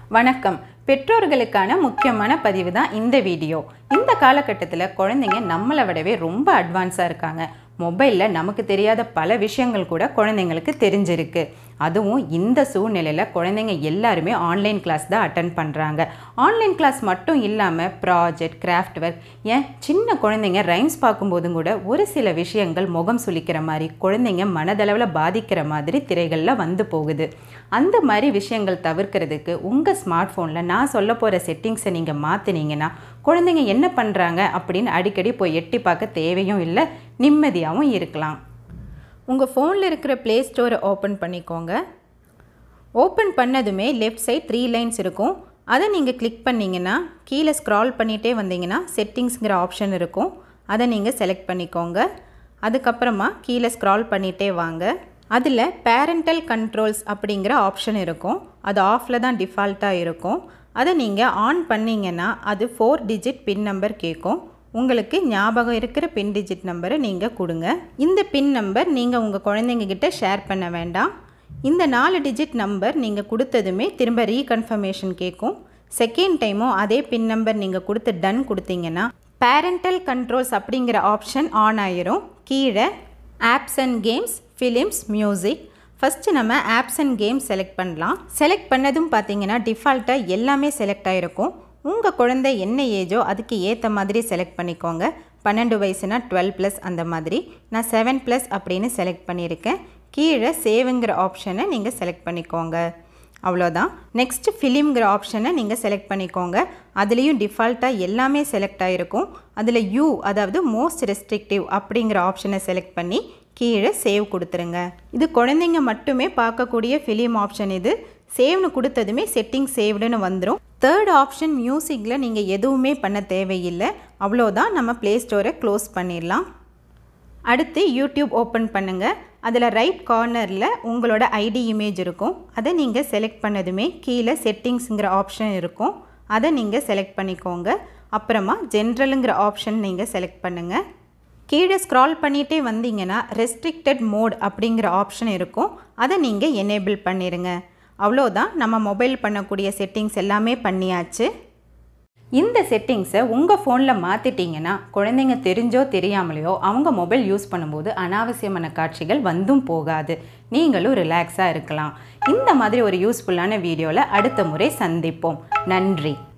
வணக்கம் பெற்றோர்களுக்கான முக்கியமான பதிவு தான் இந்த வீடியோ இந்த காலகட்டத்தில் குழந்தைங்க நம்மளை விடவே ரொம்ப அட்வான்ஸாக இருக்காங்க மொபைலில் நமக்கு தெரியாத பல விஷயங்கள் கூட குழந்தைங்களுக்கு தெரிஞ்சிருக்கு அதுவும் இந்த சூழ்நிலையில் குழந்தைங்க எல்லாருமே ஆன்லைன் கிளாஸ் தான் அட்டன் பண்ணுறாங்க ஆன்லைன் கிளாஸ் மட்டும் இல்லாமல் ப்ராஜெக்ட் கிராஃப்ட் ஒர்க் ஏன் சின்ன குழந்தைங்க ரைம்ஸ் பார்க்கும்போதும் கூட ஒரு சில விஷயங்கள் முகம் சுளிக்கிற மாதிரி குழந்தைங்க மனதளவில் பாதிக்கிற மாதிரி திரைகளில் வந்து போகுது அந்த மாதிரி விஷயங்கள் தவிர்க்கிறதுக்கு உங்கள் ஸ்மார்ட் ஃபோனில் நான் சொல்ல போகிற செட்டிங்ஸை நீங்கள் மாற்றினீங்கன்னா குழந்தைங்க என்ன பண்ணுறாங்க அப்படின்னு அடிக்கடி போய் எட்டி பார்க்க தேவையும் இல்லை நிம்மதியாகவும் இருக்கலாம் உங்கள் ஃபோனில் இருக்கிற ப்ளே ஸ்டோரை ஓப்பன் பண்ணிக்கோங்க ஓப்பன் பண்ணதுமே லெஃப்ட் சைட் த்ரீ லைன்ஸ் இருக்கும் அதை நீங்கள் கிளிக் பண்ணிங்கன்னா கீழே ஸ்க்ரால் பண்ணிகிட்டே வந்தீங்கன்னா செட்டிங்ஸுங்கிற ஆப்ஷன் இருக்கும் அதை நீங்கள் செலக்ட் பண்ணிக்கோங்க அதுக்கப்புறமா கீழே ஸ்க்ரால் பண்ணிகிட்டே வாங்க அதில் பேரண்டல் கண்ட்ரோல்ஸ் அப்படிங்கிற ஆப்ஷன் இருக்கும் அது ஆஃபில் தான் டிஃபால்ட்டாக இருக்கும் அதை நீங்கள் ஆன் பண்ணிங்கன்னா அது ஃபோர் டிஜிட் பின் நம்பர் கேட்கும் உங்களுக்கு ஞாபகம் இருக்கிற பின் டிஜிட் நம்பரை நீங்கள் கொடுங்க இந்த பின் நம்பர் நீங்கள் உங்கள் குழந்தைங்க கிட்ட ஷேர் பண்ண வேண்டாம் இந்த நாலு டிஜிட் நம்பர் நீங்கள் கொடுத்ததுமே திரும்ப ரீகன்ஃபர்மேஷன் கேட்கும் செகண்ட் டைமும் அதே பின் நம்பர் நீங்கள் கொடுத்து டன் கொடுத்தீங்கன்னா பேரண்டல் கண்ட்ரோல்ஸ் அப்படிங்கிற ஆப்ஷன் ஆன் ஆயிரும் கீழே apps and games films music first நம்ம ஆப்ஸ் அண்ட் கேம்ஸ் செலக்ட் பண்ணலாம் செலக்ட் பண்ணதும் பார்த்தீங்கன்னா டிஃபால்ட்டாக எல்லாமே செலக்ட் ஆகிருக்கும் உங்கள் குழந்தை என்ன ஏஜோ அதுக்கு ஏற்ற மாதிரி செலக்ட் பண்ணிக்கோங்க பன்னெண்டு வயசுனா டுவெல் ப்ளஸ் அந்த மாதிரி நான் செவன் ப்ளஸ் அப்படின்னு செலக்ட் பண்ணியிருக்கேன் கீழே சேவுங்கிற ஆப்ஷனை நீங்கள் செலக்ட் பண்ணிக்கோங்க அவ்வளோதான் நெக்ஸ்ட்டு ஃபிலிம்ங்கிற ஆப்ஷனை நீங்கள் செலக்ட் பண்ணிக்கோங்க அதுலேயும் டிஃபால்ட்டாக எல்லாமே செலக்ட் ஆகிருக்கும் அதில் யூ அதாவது மோஸ்ட் ரெஸ்ட்ரிக்டிவ் அப்படிங்கிற ஆப்ஷனை செலக்ட் பண்ணி கீழே சேவ் கொடுத்துருங்க இது குழந்தைங்க மட்டுமே பார்க்கக்கூடிய ஃபிலிம் ஆப்ஷன் இது சேவ்னு கொடுத்ததுமே செட்டிங் சேவ்டுன்னு வந்துடும் தேர்ட் ஆப்ஷன் மியூசிக்கில் நீங்கள் எதுவுமே பண்ண தேவையில்லை அவ்வளோதான் நம்ம ப்ளே ஸ்டோரை க்ளோஸ் பண்ணிடலாம் அடுத்து யூடியூப் ஓப்பன் பண்ணுங்கள் அதில் ரைட் கார்னரில் உங்களோட ஐடி இமேஜ் இருக்கும் அதை நீங்கள் செலக்ட் பண்ணதுமே கீழே செட்டிங்ஸுங்கிற ஆப்ஷன் இருக்கும் அதை நீங்கள் செலக்ட் பண்ணிக்கோங்க அப்புறமா ஜென்ரலுங்கிற ஆப்ஷன் நீங்கள் செலக்ட் பண்ணுங்கள் கீழே ஸ்க்ரால் பண்ணிகிட்டே வந்தீங்கன்னா ரெஸ்ட்ரிக்டட் மோட் அப்படிங்கிற ஆப்ஷன் இருக்கும் அதை நீங்கள் எனேபிள் பண்ணிடுங்க அவ்வளோதான் நம்ம மொபைல் பண்ணக்கூடிய செட்டிங்ஸ் எல்லாமே பண்ணியாச்சு இந்த செட்டிங்ஸை உங்கள் ஃபோனில் மாற்றிட்டீங்கன்னா குழந்தைங்க தெரிஞ்சோ தெரியாமலையோ அவங்க மொபைல் யூஸ் பண்ணும்போது அனாவசியமான காட்சிகள் வந்தும் போகாது நீங்களும் ரிலாக்ஸாக இருக்கலாம் இந்த மாதிரி ஒரு யூஸ்ஃபுல்லான வீடியோவில் அடுத்த முறை சந்திப்போம் நன்றி